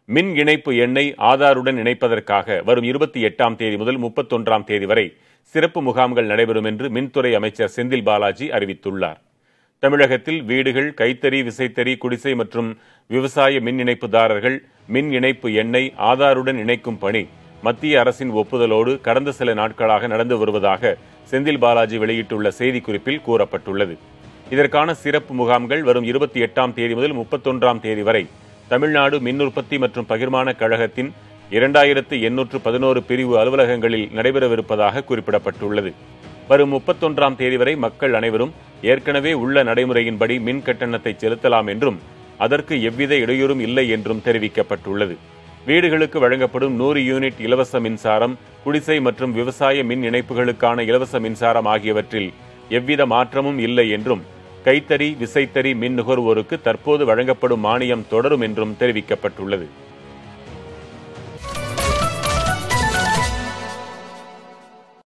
மின் இணைப்பு எண்ணை ஆதாருடன் இணைப்பதற்காக வரும் இருபத்தி எட்டாம் தேதி முதல் முப்பத்தொன்றாம் தேதி வரை சிறப்பு முகாம்கள் நடைபெறும் என்று மின்துறை அமைச்சர் செந்தில் பாலாஜி அறிவித்துள்ளார் தமிழகத்தில் வீடுகள் கைத்தறி விசைத்தறி குடிசை மற்றும் விவசாய மின் இணைப்புதாரர்கள் மின் இணைப்பு எண்ணை ஆதாருடன் இணைக்கும் பணி மத்திய அரசின் ஒப்புதலோடு கடந்த சில நாட்களாக நடந்து வருவதாக செந்தில் பாலாஜி வெளியிட்டுள்ள செய்திக்குறிப்பில் கூறப்பட்டுள்ளது இதற்கான சிறப்பு முகாம்கள் வரும் இருபத்தி எட்டாம் தேதி முதல் முப்பத்தொன்றாம் தேதி வரை தமிழ்நாடு மின் உற்பத்தி மற்றும் பகிர்மான கழகத்தின் இரண்டாயிரத்து எண்ணூற்று பதினோரு பிரிவு அலுவலகங்களில் நடைபெறவிருப்பதாக குறிப்பிடப்பட்டுள்ளது வரும் முப்பத்தொன்றாம் தேதி வரை மக்கள் அனைவரும் ஏற்கனவே உள்ள நடைமுறையின்படி மின் கட்டணத்தை செலுத்தலாம் என்றும் அதற்கு எவ்வித இடையூறும் இல்லை என்றும் தெரிவிக்கப்பட்டுள்ளது வீடுகளுக்கு வழங்கப்படும் நூறு யூனிட் இலவச மின்சாரம் குடிசை மற்றும் விவசாய மின் இணைப்புகளுக்கான இலவச மின்சாரம் ஆகியவற்றில் எவ்வித மாற்றமும் இல்லை என்றும் கைத்தறி விசைத்தறி மின் நுகர்வோருக்கு தற்போது வழங்கப்படும் மானியம் தொடரும் என்றும் தெரிவிக்கப்பட்டுள்ளது